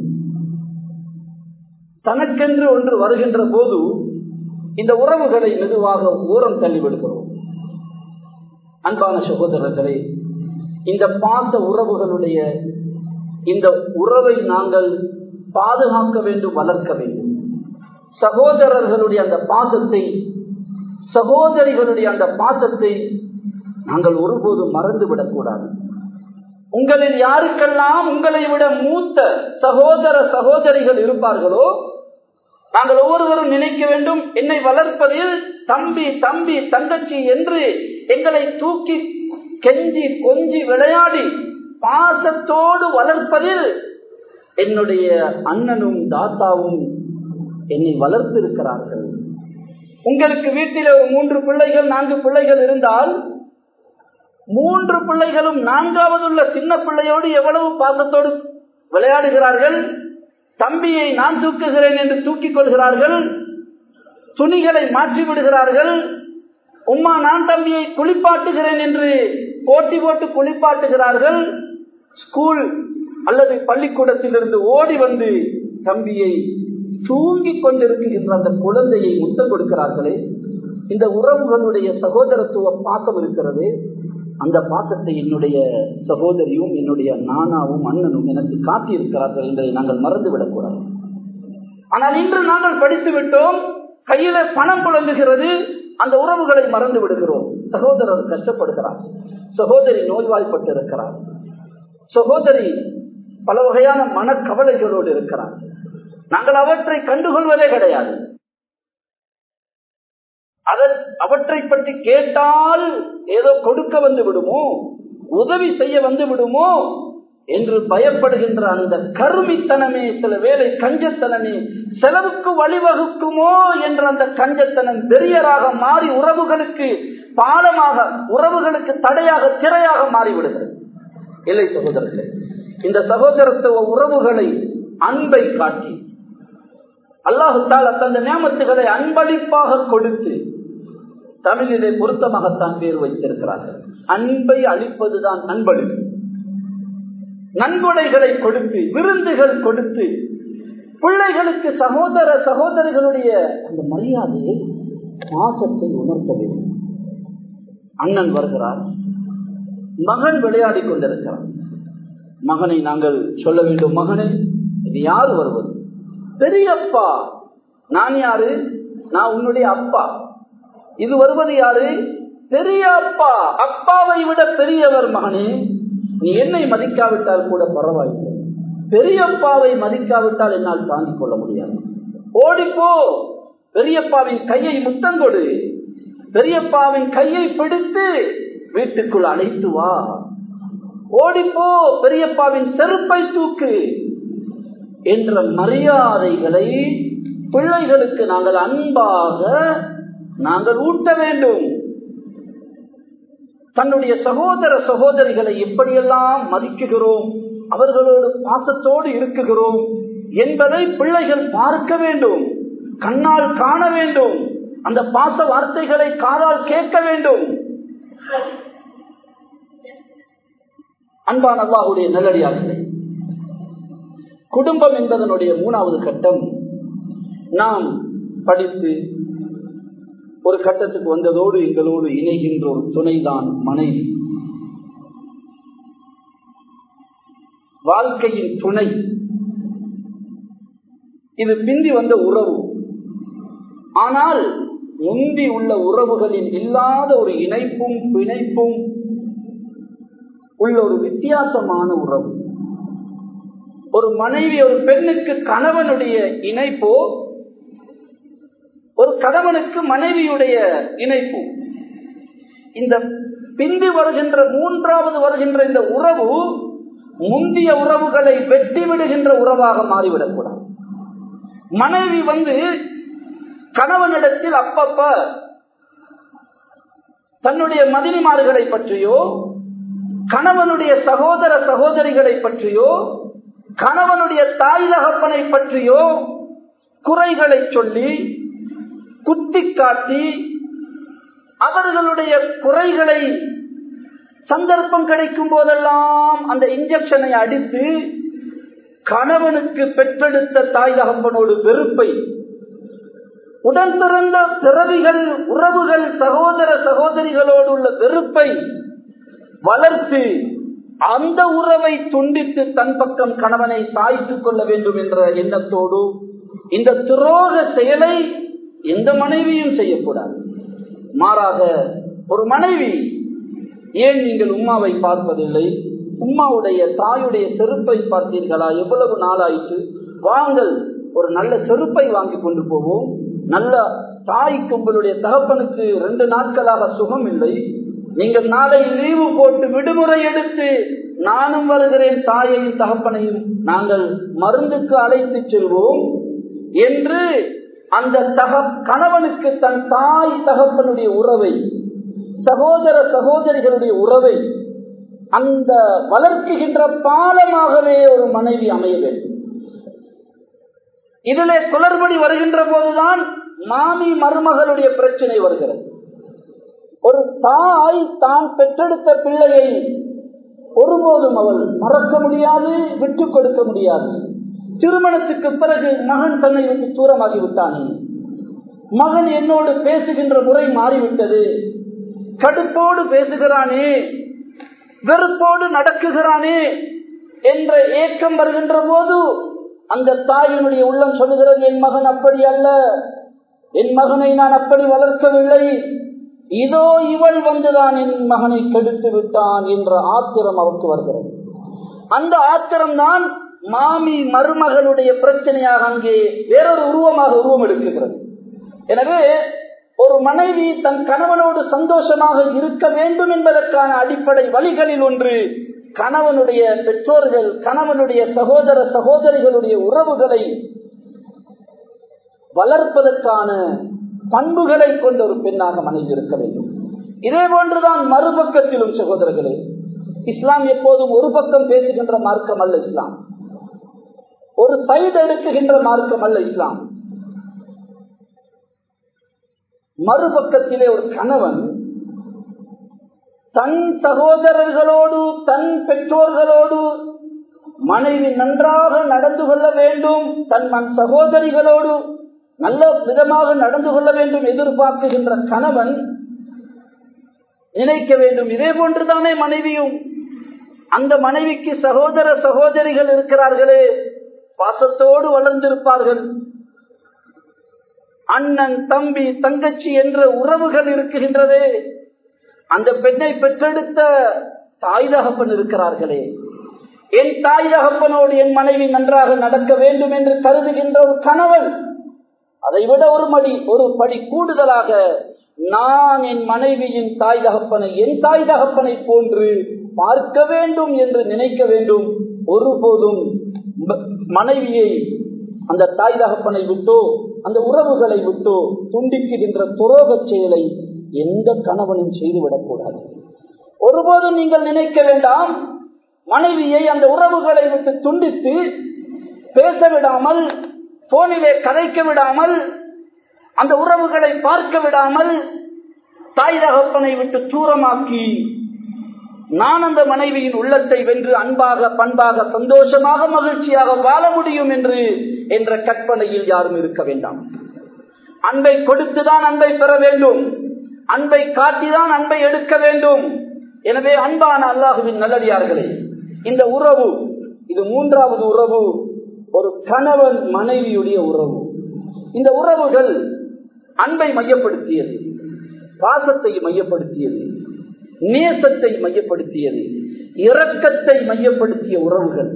தனக்கென்று ஒன்று வருகின்ற போது இந்த உறவுகளை மெதுவாக ஓரம் தள்ளிவிடுகிறோம் அன்பான சகோதரர்களே இந்த பாச உறவுகளுடைய இந்த உறவை நாங்கள் பாதுகாக்க வேண்டும் வளர்க்க வேண்டும் சகோதரர்களுடைய அந்த பாசத்தை சகோதரிகளுடைய அந்த பாசத்தை நாங்கள் ஒருபோதும் மறந்துவிடக் கூடாது உங்களில் யாருக்கெல்லாம் உங்களை விட மூத்த சகோதர சகோதரிகள் இருப்பார்களோ நாங்கள் ஒவ்வொருவரும் நினைக்க வேண்டும் என்னை வளர்ப்பதில் தம்பி தம்பி தங்கச்சி என்று எங்களை தூக்கி கெஞ்சி கொஞ்சி விளையாடி பாசத்தோடு வளர்ப்பதில் என்னுடைய அண்ணனும் தாத்தாவும் என்னை வளர்த்திருக்கிறார்கள் உங்களுக்கு வீட்டில் ஒரு மூன்று பிள்ளைகள் நான்கு பிள்ளைகள் இருந்தால் மூன்று பிள்ளைகளும் நான்காவது உள்ள சின்ன பிள்ளையோடு எவ்வளவு பாசத்தோடு விளையாடுகிறார்கள் தம்பியை நான் தூக்குகிறேன் என்று தூக்கிக் கொள்கிறார்கள் துணிகளை மாற்றி விடுகிறார்கள் உம்மா நான் தம்பியை குளிப்பாட்டுகிறேன் என்று போட்டி போட்டு குளிப்பாட்டுகிறார்கள் ஸ்கூல் அல்லது பள்ளிக்கூடத்திலிருந்து ஓடி வந்து தம்பியை தூங்கிக் கொண்டிருக்கின்ற அந்த குழந்தையை முத்தம் கொடுக்கிறார்களே இந்த உறவுகளுடைய சகோதரத்துவ பாசம் இருக்கிறது அந்த பாசத்தை என்னுடைய சகோதரியும் என்னுடைய நானாவும் அண்ணனும் எனக்கு காட்டியிருக்கிறார்கள் என்பதை நாங்கள் மறந்துவிடக்கூடாது ஆனால் இன்று நாங்கள் படித்து விட்டோம் கையில பணம் புழங்குகிறது அந்த உறவுகளை மறந்து விடுகிறோம் சகோதரர் கஷ்டப்படுகிறார் சகோதரி நோய்வாய்ப்பட்டு இருக்கிறார் சகோதரி பல வகையான மனக்கவலைகளோடு இருக்கிறார் நாங்கள் அவற்றை கண்டுகொள்வதே கிடையாது அதன் அவற்றை பற்றி கேட்டால் ஏதோ கொடுக்க வந்து விடுமோ உதவி செய்ய வந்து விடுமோ என்று பயப்படுகின்ற அந்த கருமித்தனமே சில வேலை கஞ்சத்தனமே செலவுக்கு வழிவகுக்குமோ என்ற அந்த கஞ்சத்தனம் வெறியராக மாறி உறவுகளுக்கு பாலமாக உறவுகளுக்கு தடையாக திரையாக மாறிவிடுகிறது இல்லை சகோதரர்களே இந்த சகோதரத்துவ உறவுகளை அன்பை காட்டி அல்லாஹு தாலா தந்த நியமத்துகளை அன்பளிப்பாக கொடுத்து தமிழிலே பொருத்தமாகத்தான் பேர் வைத்திருக்கிறார்கள் அன்பை அளிப்பதுதான் அன்பளிப்பு நன்கொடைகளை கொடுத்து விருந்துகள் கொடுத்து பிள்ளைகளுக்கு சகோதர சகோதரிகளுடைய அந்த மரியாதையை பாசத்தை உணர்த்த வேண்டும் அண்ணன் வருகிறார் மகன் விளையாடி கொண்டிருக்கிறார் மகனை நாங்கள் சொல்ல வேண்டும் மகனே இது யார் வருவது பெரியப்பா நான் யாரு நான் உன்னுடைய அப்பா இது வருவது யாரு பெரிய அப்பா அப்பாவை விட பெரியவர் மகனே நீ என்னை மதிக்காவிட்டால் கூட பரவாயில்லை பெரியப்பாவை மதிக்காவிட்டால் என்னால் தாங்கிக் கொள்ள முடியாது ஓடிப்போ பெரியப்பாவின் கையை முத்தங்கொடு பெரியப்பாவின் கையை பிடித்து வீட்டுக்குள் அழைத்து வா ஓடிப்போ பெரியப்பாவின் செருப்பை தூக்கு என்ற மரியாதைகளை பிள்ளைகளுக்கு நாங்கள் அன்பாக நாங்கள் ஊட்ட வேண்டும் தன்னுடைய சகோதர சகோதரிகளை எப்படியெல்லாம் மதிக்குகிறோம் அவர்களோடு பாசத்தோடு இருக்குகிறோம் என்பதை பிள்ளைகள் பார்க்க வேண்டும் கண்ணால் காண வேண்டும் அந்த பாச வார்த்தைகளை காதால் கேட்க வேண்டும் அன்பான அல்லாஹுடைய நல்லடியார்களே குடும்பம் என்பதனுடைய மூணாவது கட்டம் நாம் படித்து ஒரு கட்டத்துக்கு வந்ததோடு எங்களோடு இணைகின்ற ஒரு துணைதான் மனைவி வாழ்க்கையின் துணை இது பிந்தி வந்த உறவு ஆனால் முந்தி உள்ள உறவுகளில் இல்லாத ஒரு இணைப்பும் பிணைப்பும் உள்ள ஒரு வித்தியாசமான உறவு ஒரு மனைவி ஒரு பெண்ணுக்கு கணவனுடைய இணைப்போ ஒரு கணவனுக்கு மனைவியுடைய இணைப்பு இந்த பிந்தி வருகின்ற மூன்றாவது வருகின்ற இந்த உறவு முந்திய உறவுகளை வெட்டி விடுகின்ற உறவாக மாறிவிடக்கூடாது மனைவி வந்து கணவனிடத்தில் அப்பப்ப தன்னுடைய மதினிமார்களை பற்றியோ கணவனுடைய சகோதர சகோதரிகளை பற்றியோ கணவனுடைய தாய் தகப்பனை பற்றியோ குறைகளை சொல்லி குத்தி காட்டி அவர்களுடைய குறைகளை சந்தர்ப்பம் கிடைக்கும் போதெல்லாம் அந்த இன்ஜெக்ஷனை அடித்து கணவனுக்கு பெற்றெடுத்த தாய் தகப்பனோடு வெறுப்பை உடன் பிறந்த பிறவிகள் உறவுகள் சகோதர சகோதரிகளோடு உள்ள வெறுப்பை வளர்த்து அந்த உறவை துண்டித்து தன் பக்கம் கணவனை சாய்த்துக் கொள்ள வேண்டும் என்ற எண்ணத்தோடு இந்த துரோக செயலை எந்த மனைவியும் செய்யக்கூடாது மாறாக ஒரு மனைவி ஏன் நீங்கள் உம்மாவை பார்ப்பதில்லை உம்மாவுடைய தாயுடைய செருப்பை பார்த்தீர்களா எவ்வளவு நாளாயிற்று வாங்கள் ஒரு நல்ல செருப்பை வாங்கி கொண்டு போவோம் நல்ல தாய்க்கு உங்களுடைய தகப்பனுக்கு ரெண்டு நாட்களாக சுகம் இல்லை நீங்கள் நாளை லீவு போட்டு விடுமுறை எடுத்து நானும் வருகிறேன் தாயையும் தகப்பனையும் நாங்கள் மருந்துக்கு அழைத்து செல்வோம் என்று அந்த தக கணவனுக்கு தன் தாய் தகப்பனுடைய உறவை சகோதர சகோதரிகளுடைய உறவை அந்த வளர்க்குகின்ற பாலமாகவே ஒரு மனைவி அமைய வேண்டும் இதிலே குளறுபடி வருகின்ற போதுதான் மாமி மருமகளுடைய பிரச்சனை வருகிறது ஒரு தாய் தான் பெற்றெடுத்த பிள்ளையை ஒருபோதும் அவள் மறக்க முடியாது விட்டுக் கொடுக்க முடியாது திருமணத்துக்கு பிறகு மகன் தன்னை விட்டு தூரமாகி விட்டானே மகன் என்னோடு பேசுகின்ற முறை மாறிவிட்டது கடுப்போடு பேசுகிறானே வெறுப்போடு நடக்குகிறானே என்ற ஏக்கம் வருகின்ற போது அந்த தாயினுடைய உள்ளம் சொல்லுகிறது என் மகன் அப்படி அல்ல என் மகனை நான் அப்படி வளர்க்கவில்லை இதோ இவள் வந்துதான் என் மகனை கெடுத்து விட்டான் என்ற ஆத்திரம் அவருக்கு வருகிறது அந்த ஆத்திரம் தான் மாமி மருமகளுடைய பிரச்சனையாக அங்கே வேறொரு உருவமாக உருவம் எடுக்குகிறது எனவே ஒரு மனைவி தன் கணவனோடு சந்தோஷமாக இருக்க வேண்டும் என்பதற்கான அடிப்படை வழிகளில் ஒன்று கணவனுடைய பெற்றோர்கள் கணவனுடைய சகோதர சகோதரிகளுடைய உறவுகளை வளர்ப்பதற்கான பண்புகளை கொண்ட ஒரு பெண்ணாக மனைவி இருக்க வேண்டும் இதே போன்றுதான் மறுபக்கத்திலும் சகோதரர்களே இஸ்லாம் எப்போதும் ஒரு பக்கம் பேசுகின்ற மார்க்கம் அல்ல இஸ்லாம் ஒரு சைடு எடுக்குகின்ற மார்க்கம் அல்ல இஸ்லாம் மறுபக்கத்திலே ஒரு கணவன் தன் சகோதரர்களோடு தன் பெற்றோர்களோடு மனைவி நன்றாக நடந்து கொள்ள வேண்டும் தன் மண் சகோதரிகளோடு நல்ல விதமாக நடந்து கொள்ள வேண்டும் எதிர்பார்க்குகின்ற கணவன் நினைக்க வேண்டும் இதே போன்றுதானே மனைவியும் அந்த மனைவிக்கு சகோதர சகோதரிகள் இருக்கிறார்களே பாசத்தோடு வளர்ந்திருப்பார்கள் அண்ணன் தம்பி தங்கச்சி என்ற உறவுகள் இருக்குகின்றதே அந்த பெண்ணை பெற்றெடுத்த தாய் தகப்பன் இருக்கிறார்களே என் தாய் தகப்பனோடு என் மனைவி நன்றாக நடக்க வேண்டும் என்று கருதுகின்ற ஒரு கணவன் அதை விட ஒரு மடி ஒரு படி கூடுதலாக நான் என் மனைவியின் தாய் தகப்பனை என் தாய் தகப்பனை போன்று பார்க்க வேண்டும் என்று நினைக்க வேண்டும் ஒருபோதும் மனைவியை அந்த தாய் தகப்பனை விட்டோ அந்த உறவுகளை விட்டோ துண்டிக்குகின்ற துரோக செயலை எந்த கணவனும் செய்துவிடக்கூடாது ஒருபோதும் நீங்கள் நினைக்க வேண்டாம் மனைவியை அந்த உறவுகளை விட்டு துண்டித்து பேச விடாமல் போனிலே கதைக்க விடாமல் அந்த உறவுகளை பார்க்க விடாமல் தாய் தகப்பனை விட்டு தூரமாக்கி நான் அந்த மனைவியின் உள்ளத்தை வென்று அன்பாக பண்பாக சந்தோஷமாக மகிழ்ச்சியாக வாழ முடியும் என்று என்ற கற்பனையில் யாரும் இருக்க வேண்டாம் அன்பை கொடுத்துதான் அன்பை பெற வேண்டும் அன்பை காட்டிதான் அன்பை எடுக்க வேண்டும் எனவே அன்பான அல்லாஹுவின் நல்லடியார்களே இந்த உறவு இது மூன்றாவது உறவு ஒரு கணவன் மனைவியுடைய உறவு இந்த உறவுகள் அன்பை மையப்படுத்தியது பாசத்தை மையப்படுத்தியது நேசத்தை மையப்படுத்தியது இரக்கத்தை மையப்படுத்திய உறவுகள்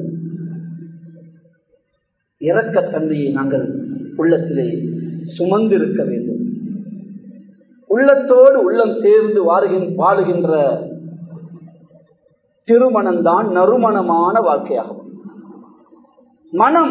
இரக்கத்தன்மையை நாங்கள் உள்ளத்திலே சுமந்திருக்க வேண்டும் உள்ளத்தோடு உள்ளம் சேர்ந்து வாழுகின்ற திருமணம்தான் நறுமணமான வாழ்க்கையாகும் மனம்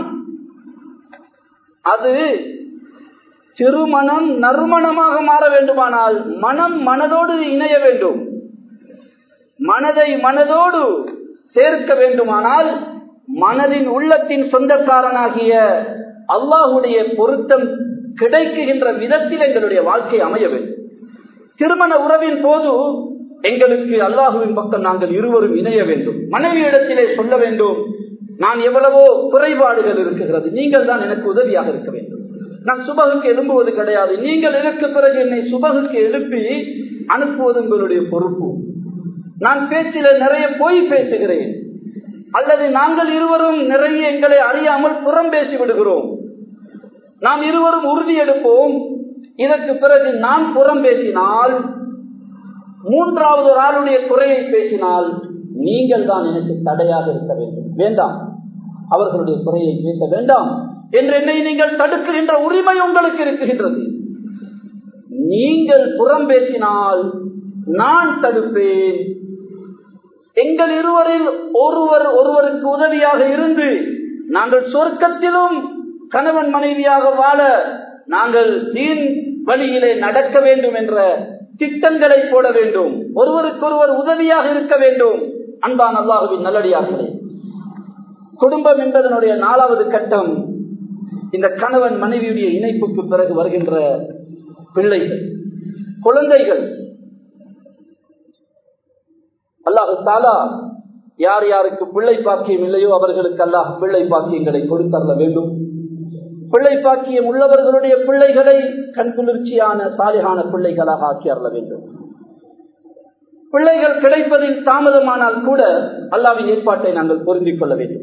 அது திருமணம் நறுமணமாக மாற வேண்டுமானால் மனம் மனதோடு இணைய வேண்டும் மனதை மனதோடு சேர்க்க வேண்டுமானால் மனதின் உள்ளத்தின் சொந்தக்காரனாகிய அல்லாஹுடைய பொருத்தம் கிடைக்குகின்ற விதத்தில் எங்களுடைய வாழ்க்கை அமைய வேண்டும் திருமண உறவின் போது எங்களுக்கு அல்லாஹுவின் பக்கம் நாங்கள் இருவரும் இணைய வேண்டும் மனைவி இடத்திலே சொல்ல வேண்டும் நான் எவ்வளவோ குறைபாடுகள் இருக்குகிறது நீங்கள் தான் எனக்கு உதவியாக இருக்க வேண்டும் நான் சுபகுக்கு எழும்புவது கிடையாது நீங்கள் எனக்கு பிறகு என்னை சுபகுக்கு எழுப்பி அனுப்புவது உங்களுடைய பொறுப்பு நான் பேச்சில நிறைய பொய் பேசுகிறேன் அல்லது நாங்கள் இருவரும் நிறைய எங்களை அறியாமல் புறம் பேசி விடுகிறோம் நாம் இருவரும் உறுதி எடுப்போம் இதற்கு பிறகு நான் புறம் பேசினால் மூன்றாவது ஒரு ஆளுடைய குறையை பேசினால் நீங்கள் தான் எனக்கு தடையாக இருக்க வேண்டும் வேண்டாம் அவர்களுடைய குறையை பேச வேண்டாம் என்று என்னை நீங்கள் தடுக்கின்ற உரிமை உங்களுக்கு இருக்குகின்றது நீங்கள் புறம் பேசினால் நான் தடுப்பேன் எங்கள் இருவரில் ஒருவர் ஒருவருக்கு உதவியாக இருந்து நாங்கள் சொர்க்கத்திலும் கணவன் மனைவியாக வாழ நாங்கள் தீன் வழியிலே நடக்க வேண்டும் என்ற திட்டங்களை போட வேண்டும் ஒருவருக்கொருவர் உதவியாக இருக்க வேண்டும் அன்பான் அல்லாஹுவின் நல்லடியார்களே குடும்பம் என்பதனுடைய நாலாவது கட்டம் இந்த கணவன் மனைவியுடைய இணைப்புக்கு பிறகு வருகின்ற பிள்ளைகள் குழந்தைகள் அல்லாஹு தாலா யார் யாருக்கு பிள்ளை பாக்கியம் இல்லையோ அவர்களுக்கு அல்லாஹ் பிள்ளை பாக்கியங்களை கொடுத்தரல வேண்டும் பிள்ளை பாக்கியம் உள்ளவர்களுடைய பிள்ளைகளை கண்குளிர்ச்சியான சாலிகான பிள்ளைகளாக ஆக்கி அருள வேண்டும் பிள்ளைகள் கிடைப்பதில் தாமதமானால் கூட அல்லாவின் ஏற்பாட்டை நாங்கள் பொருந்திக் கொள்ள வேண்டும்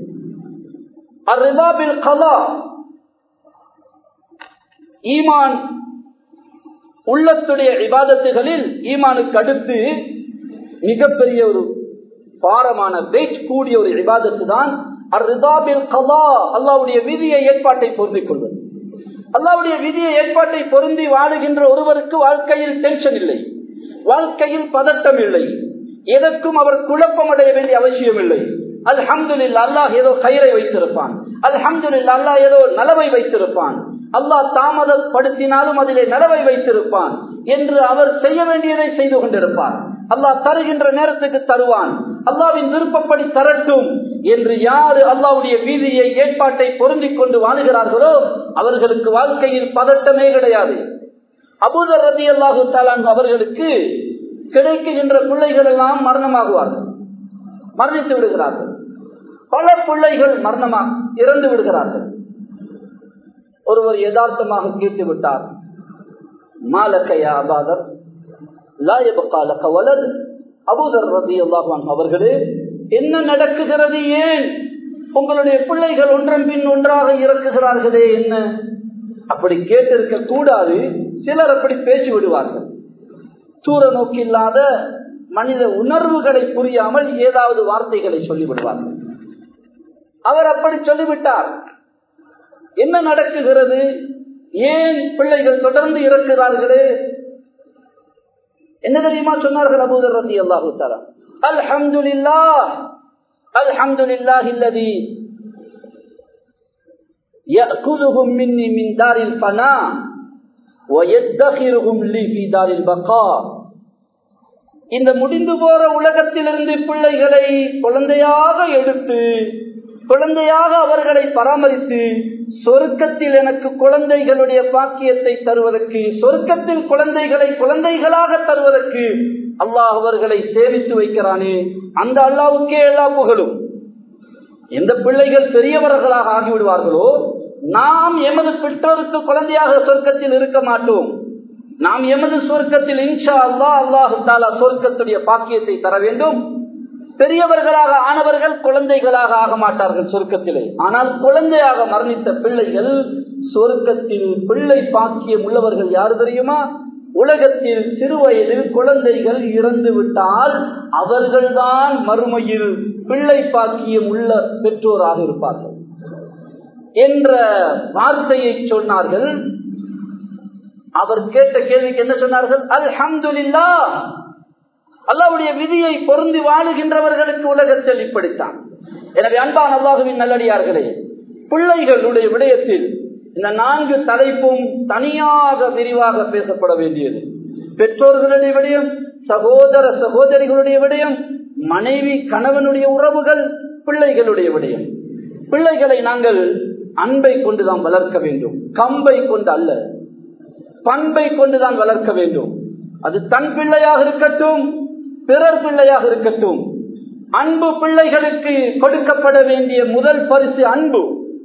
ஈமான் உள்ளத்துடைய விவாதத்துகளில் ஈமானுக்கு அடுத்து மிகப்பெரிய ஒரு பாரமான வெயிட் கூடிய ஒரு விவாதத்து தான் அல்லாவுடைய விதியை ஏற்பாட்டை பொருந்திக் கொள்வது அல்லாவுடைய விதியை ஏற்பாட்டை பொருந்தி வாழுகின்ற ஒருவருக்கு வாழ்க்கையில் டென்ஷன் இல்லை வாழ்க்கையில் பதட்டம் இல்லை எதற்கும் அவர் குழப்பம் அடைய வேண்டிய அவசியம் இல்லை அல்ஹம்துலில் அல்லாஹ் ஏதோ கயிறை வைத்திருப்பான் அல்ஹம்துலில் அல்லாஹ் ஏதோ நலவை வைத்திருப்பான் அல்லாஹ் தாமதப்படுத்தினாலும் அதிலே நலவை வைத்திருப்பான் என்று அவர் செய்ய வேண்டியதை செய்து கொண்டிருப்பார் அல்லாஹ் தருகின்ற நேரத்துக்கு தருவான் அல்லாவின் விருப்பப்படி தரட்டும் என்று யாரு அல்லாவுடைய வீதியை ஏற்பாட்டை பொருந்திக் கொண்டு வாழுகிறார்களோ அவர்களுக்கு வாழ்க்கையில் பதட்டமே கிடையாது அபூதர் ரதி அல்லாஹு தாலான் அவர்களுக்கு கிடைக்குகின்ற பிள்ளைகள் எல்லாம் மரணமாகுவார்கள் மரணித்து விடுகிறார்கள் பல பிள்ளைகள் மரணமாக இறந்து விடுகிறார்கள் ஒருவர் யதார்த்தமாக கேட்டு விட்டார் மாலக்கையா அபாதர் லாயபக்காலக்க வலது அபூதர் ரதி அல்லாஹான் அவர்களே என்ன நடக்குகிறது ஏன் உங்களுடைய பிள்ளைகள் ஒன்றன் பின் ஒன்றாக இறக்குகிறார்களே என்ன அப்படி கேட்டிருக்க கூடாது சிலர் அப்படி பேசி விடுவார்கள் தூர நோக்கில்லாத மனித உணர்வுகளை புரியாமல் ஏதாவது வார்த்தைகளை சொல்லிவிடுவார்கள் அவர் அப்படி சொல்லிவிட்டார் என்ன நடக்குகிறது ஏன் பிள்ளைகள் தொடர்ந்து இறக்கிறார்களே என்ன தெரியுமா சொன்னார்கள் அபூதர் ரதி அல்லாஹு தாலா அல்ஹம்துலில்லா அல்ஹம்துலில்லாஹி அல்லதி يأخذهم مني من دار الفناء ويدخرهم لي في دار البقاء இந்த முடிந்து போற உலகத்திலிருந்து பிள்ளைகளை குழந்தையாக எடுத்து குழந்தையாக அவர்களை பராமரித்து சொர்க்கத்தில் எனக்கு குழந்தைகளுடைய பாக்கியத்தை தருவதற்கு சொர்க்கத்தில் குழந்தைகளை குழந்தைகளாக தருவதற்கு அல்லாஹ் அவர்களை சேமித்து வைக்கிறானே அந்த அல்லாவுக்கே எல்லா புகழும் எந்த பிள்ளைகள் பெரியவர்களாக ஆகிவிடுவார்களோ நாம் எமது பெற்றோருக்கு குழந்தையாக சொர்க்கத்தில் இருக்க மாட்டோம் நாம் எமது சொர்க்கத்தில் இன்ஷா அல்லா அல்லாஹு தாலா சொர்க்கத்துடைய பாக்கியத்தை தர வேண்டும் பெரியவர்களாக ஆனவர்கள் குழந்தைகளாக ஆக மாட்டார்கள் சொர்க்கத்திலே ஆனால் குழந்தையாக மரணித்த பிள்ளைகள் சொர்க்கத்தில் பிள்ளை பாக்கியம் உள்ளவர்கள் யாரு தெரியுமா உலகத்தில் சிறு வயதில் குழந்தைகள் இறந்து விட்டால் அவர்கள்தான் மறுமையில் பிள்ளை பாக்கியம் உள்ள பெற்றோராக இருப்பார்கள் என்ற வார்த்தையை சொன்னார்கள் அவர் கேட்ட கேள்விக்கு என்ன சொன்னார்கள் அல்ஹம்துலில்லா அல்லாவுடைய விதியை பொருந்தி வாழுகின்றவர்களுக்கு உலகத்தில் இப்படித்தான் எனவே அன்பான் அல்லாஹுவின் நல்லடியார்களே பிள்ளைகளுடைய விடயத்தில் இந்த நான்கு தலைப்பும் தனியாக விரிவாக பேசப்பட வேண்டியது பெற்றோர்களுடைய விடயம் சகோதர சகோதரிகளுடைய விடயம் மனைவி கணவனுடைய உறவுகள் பிள்ளைகளுடைய விடயம் பிள்ளைகளை நாங்கள் அன்பை கொண்டுதான் வளர்க்க வேண்டும் கம்பை கொண்டு அல்ல பண்பை கொண்டுதான் வளர்க்க வேண்டும் அது தன் பிள்ளையாக இருக்கட்டும் பிறர் பிள்ளையாக இருக்கட்டும் அன்பு பிள்ளைகளுக்கு கொடுக்கப்பட வேண்டிய முதல் பரிசு அன்பு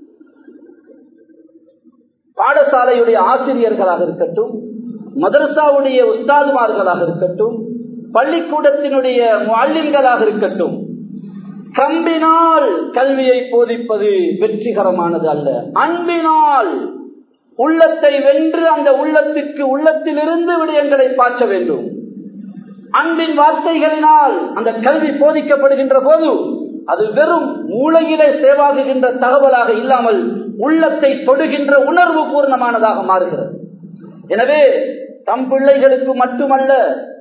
பாடசாலையுடைய ஆசிரியர்களாக இருக்கட்டும் மதரசாவுடைய உஸ்தாதுமார்களாக இருக்கட்டும் பள்ளிக்கூடத்தினுடைய மாலின்களாக இருக்கட்டும் கம்பினால் கல்வியை போதிப்பது வெற்றிகரமானது அல்ல அன்பினால் உள்ளத்தை வென்று அந்த உள்ளத்துக்கு உள்ளத்திலிருந்து விடயங்களை பாய்ச்ச வேண்டும் அன்பின் வார்த்தைகளினால் அந்த கல்வி போதிக்கப்படுகின்ற போது அது வெறும் மூளையிலே சேவாகுகின்ற தகவலாக இல்லாமல் உள்ளத்தை தொடுகின்ற உணர்வு பூர்ணமானதாக மாறுகிறது எனவே தம் பிள்ளைகளுக்கு மட்டுமல்ல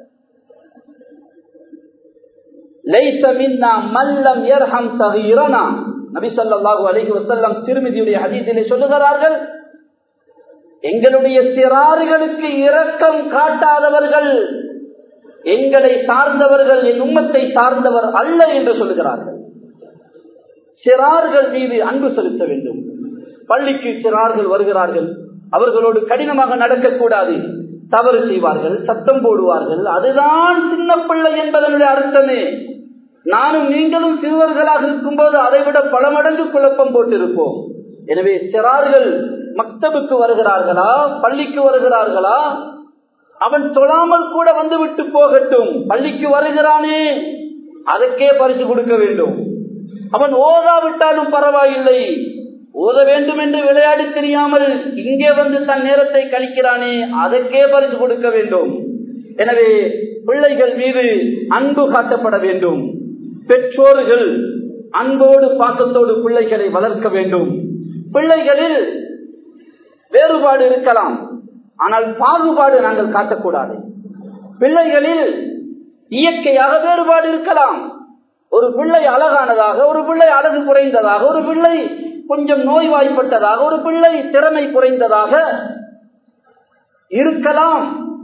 திருமதியுடைய ஹதீசிலே சொல்லுகிறார்கள் எங்களுடைய சிறாறுகளுக்கு இரக்கம் காட்டாதவர்கள் எங்களை சார்ந்தவர்கள் என் உம்மத்தை சார்ந்தவர் அல்ல என்று சொல்லுகிறார்கள் சிறார்கள் மீது அன்பு செலுத்த வேண்டும் பள்ளிக்கு சிறார்கள் வருகிறார்கள் அவர்களோடு கடினமாக நடக்கக்கூடாது தவறு செய்வார்கள் சத்தம் போடுவார்கள் அதுதான் சின்ன பிள்ளை என்பதனுடைய அர்த்தமே நானும் நீங்களும் சிறுவர்களாக இருக்கும்போது அதை விட பல மடங்கு குழப்பம் போட்டிருப்போம் எனவே சிறார்கள் மக்தபுக்கு வருகிறார்களா பள்ளிக்கு வருகிறார்களா அவன் தொழாமல் கூட வந்து விட்டு போகட்டும் பள்ளிக்கு வருகிறானே அதற்கே பரிசு கொடுக்க வேண்டும் அவன் ஓதாவிட்டாலும் பரவாயில்லை ஓத வேண்டும் என்று விளையாடி தெரியாமல் இங்கே வந்து தன் நேரத்தை கழிக்கிறானே அதற்கே பரிசு கொடுக்க வேண்டும் எனவே பிள்ளைகள் மீது அன்பு காட்டப்பட வேண்டும் பெற்றோர்கள் அன்போடு பாசத்தோடு பிள்ளைகளை வளர்க்க வேண்டும் பிள்ளைகளில் வேறுபாடு இருக்கலாம் ஆனால் பாகுபாடு நாங்கள் காட்டக்கூடாது பிள்ளைகளில் இயற்கையாக வேறுபாடு இருக்கலாம் ஒரு பிள்ளை அழகானதாக ஒரு பிள்ளை அழகு குறைந்ததாக ஒரு பிள்ளை கொஞ்சம் நோய்வாய்ப்பட்டதாக ஒரு பிள்ளை திறமை குறைந்ததாக இருக்கலாம்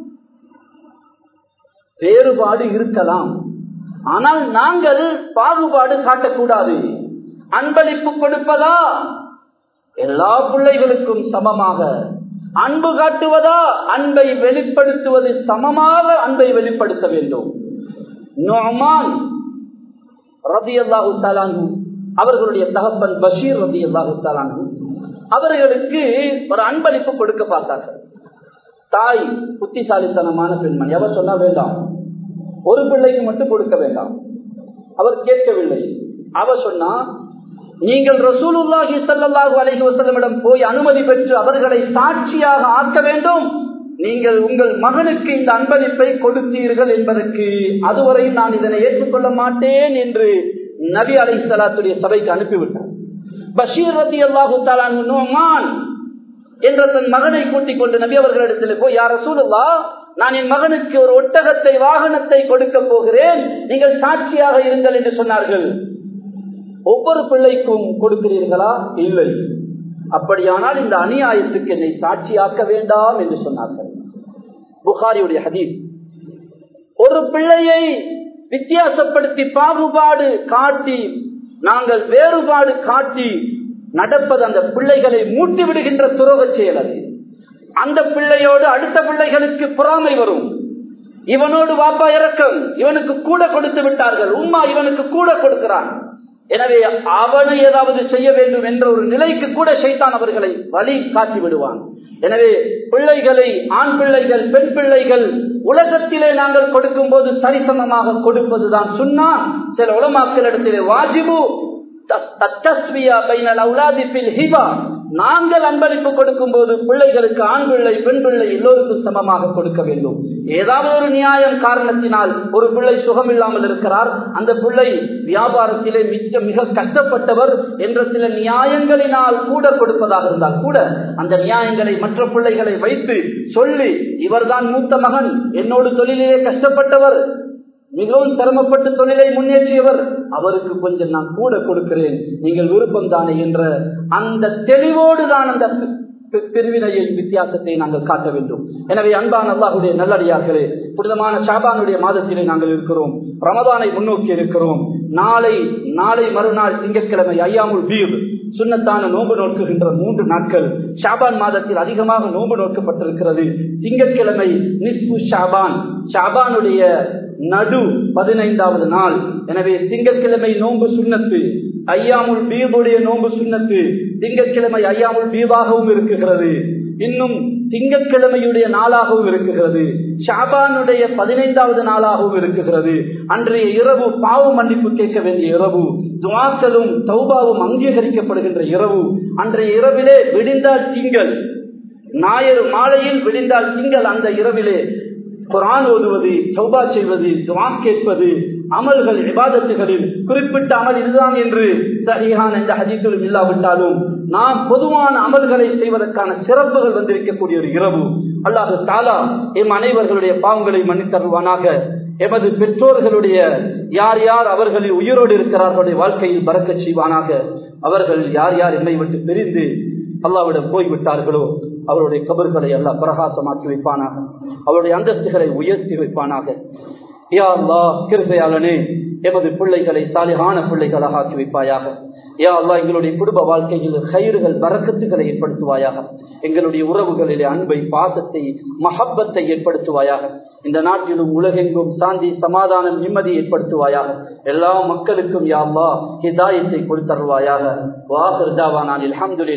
வேறுபாடு இருக்கலாம் ஆனால் நாங்கள் பாகுபாடு காட்டக்கூடாது அன்பளிப்பு கொடுப்பதா எல்லா பிள்ளைகளுக்கும் சமமாக அன்பு காட்டுவதா அன்பை வெளிப்படுத்துவது சமமாக அன்பை வெளிப்படுத்த வேண்டும் நோமான் ரதி அல்லாஹு தாலானு அவர்களுடைய தகப்பன் பஷீர் ரதி அல்லாஹு தாலானு அவர்களுக்கு ஒரு அன்பளிப்பு கொடுக்க பார்த்தார்கள் தாய் புத்திசாலித்தனமான பெண்மணி அவர் சொன்னா வேண்டாம் ஒரு பிள்ளைக்கு மட்டும் கொடுக்க வேண்டாம் அவர் கேட்கவில்லை அவர் சொன்னா நீங்கள் ரசூலுல்லாஹி ஸல்லல்லாஹு அலைஹி வஸல்லமிடம் போய் அனுமதி பெற்று அவர்களை சாட்சியாக ஆக்க வேண்டும் நீங்கள் உங்கள் மகனுக்கு இந்த அன்பளிப்பை கொடுத்தீர்கள் என்பதற்கு அதுவரை நான் இதனை ஏற்றுக்கொள்ள மாட்டேன் என்று நபி அலை சலாத்துடைய சபைக்கு அனுப்பிவிட்டார் பஷீர் ரதி அல்லாஹு நோமான் என்ற தன் மகனை கூட்டிக் கொண்டு நபி அவர்களிடத்தில் போய் யார சூழலா நான் என் மகனுக்கு ஒரு ஒட்டகத்தை வாகனத்தை கொடுக்க போகிறேன் நீங்கள் சாட்சியாக இருங்கள் என்று சொன்னார்கள் ஒவ்வொரு பிள்ளைக்கும் கொடுக்கிறீர்களா இல்லை அப்படியானால் இந்த அநியாயத்துக்கு என்னை சாட்சியாக்க வேண்டாம் என்று சொன்னார்கள் புகாரியுடைய ஹதீஸ் ஒரு பிள்ளையை வித்தியாசப்படுத்தி பாகுபாடு காட்டி நாங்கள் வேறுபாடு காட்டி நடப்பது அந்த பிள்ளைகளை மூட்டி விடுகின்ற துரோக செயல் அது அந்த பிள்ளையோடு அடுத்த பிள்ளைகளுக்கு பொறாமை வரும் இவனோடு வாப்பா இறக்கம் இவனுக்கு கூட கொடுத்து விட்டார்கள் உம்மா இவனுக்கு கூட கொடுக்கிறான் எனவே அவனை ஏதாவது செய்ய வேண்டும் என்ற ஒரு நிலைக்கு கூட சைத்தான் அவர்களை வழி காட்டி விடுவான் எனவே பிள்ளைகளை ஆண் பிள்ளைகள் பெண் பிள்ளைகள் உலகத்திலே நாங்கள் கொடுக்கும் போது சரிசமமாக கொடுப்பதுதான் சொன்னா சில உலமாக்களிடத்திலே வாஜிபு நாங்கள் அன்பளிப்பு கொடுக்கும் போது பிள்ளைகளுக்கு ஆண் பிள்ளை பெண் பிள்ளை எல்லோருக்கும் சமமாக கொடுக்க வேண்டும் ஏதாவது ஒரு நியாயம் காரணத்தினால் ஒரு பிள்ளை சுகம் இல்லாமல் இருக்கிறார் அந்த பிள்ளை வியாபாரத்திலே மிச்ச மிக கஷ்டப்பட்டவர் என்ற சில நியாயங்களினால் கூட கொடுப்பதாக இருந்தால் கூட அந்த நியாயங்களை மற்ற பிள்ளைகளை வைத்து சொல்லி இவர்தான் மூத்த மகன் என்னோடு தொழிலிலே கஷ்டப்பட்டவர் மிகவும் சிரமப்பட்டு தொழிலை முன்னேற்றியவர் அவருக்கு கொஞ்சம் நான் கூட கொடுக்கிறேன் நீங்கள் விருப்பம் தானே என்ற அந்த தெளிவோடு தான் அந்த பிரிவினையை வித்தியாசத்தை நாங்கள் காட்ட வேண்டும் எனவே அன்பான அல்லாஹுடைய நல்லடியார்களே புனிதமான ஷாபானுடைய மாதத்திலே நாங்கள் இருக்கிறோம் ரமதானை முன்னோக்கி இருக்கிறோம் நாளை நாளை மறுநாள் திங்கட்கிழமை ஐயாமுல் பீர் சுண்ணத்தான நோன்பு நோக்குகின்ற மூன்று நாட்கள் ஷாபான் மாதத்தில் அதிகமாக நோன்பு நோக்கப்பட்டிருக்கிறது திங்கட்கிழமை நிஸ்பு ஷாபான் ஷாபானுடைய நடு பதினைந்தாவது நாள் எனவே திங்கட்கிழமை நோன்பு சுண்ணத்து ஐயாமுல் பீபுடைய நோன்பு சுண்ணத்து திங்கட்கிழமை ஐயாமுல் பீபாகவும் இருக்குகிறது இன்னும் திங்கட்கிழமையுடைய நாளாகவும் இருக்குகிறது ஷாபானுடைய பதினைந்தாவது நாளாகவும் இருக்குகிறது அன்றைய இரவு பாவ மன்னிப்பு கேட்க வேண்டிய இரவு துவாக்களும் தௌபாவும் அங்கீகரிக்கப்படுகின்ற இரவு அன்றைய இரவிலே விடிந்தால் திங்கள் ஞாயிறு மாலையில் விடிந்தால் திங்கள் அந்த இரவிலே குரான் ஓதுவது சௌபா செய்வது துவா கேட்பது அமல்கள் விவாதத்துகளில் குறிப்பிட்ட அமல் இதுதான் என்று சரியான இந்த ஹதீசுகளும் இல்லாவிட்டாலும் நாம் பொதுவான அமல்களை செய்வதற்கான சிறப்புகள் வந்திருக்கக்கூடிய ஒரு இரவு அல்லாஹு தாலா எம் அனைவர்களுடைய பாவங்களை மன்னித்தருவானாக எமது பெற்றோர்களுடைய யார் யார் அவர்களில் உயிரோடு இருக்கிறார்களுடைய வாழ்க்கையில் பறக்க செய்வானாக அவர்கள் யார் யார் என்னை விட்டு பிரிந்து அல்லாவிடம் போய்விட்டார்களோ அவருடைய கபர்களை எல்லாம் பிரகாசமாக்கி வைப்பானாக அவருடைய அந்தஸ்துகளை உயர்த்தி வைப்பானாக யா அல்லா கிருபையாளனே எமது பிள்ளைகளை சாலிகான பிள்ளைகளாக ஆக்கி வைப்பாயாக யா அல்லா எங்களுடைய குடும்ப வாழ்க்கையில் கயிறுகள் பறக்கத்துகளை ஏற்படுத்துவாயாக எங்களுடைய உறவுகளிலே அன்பை பாசத்தை மஹப்பத்தை ஏற்படுத்துவாயாக இந்த நாட்டிலும் உலகெங்கும் சாந்தி சமாதானம் நிம்மதி ஏற்படுத்துவாயாக எல்லா மக்களுக்கும் யா அல்லா ஹிதாயத்தை கொடுத்தருவாயாக வாஹர் தாவானான் அலமதுல்ல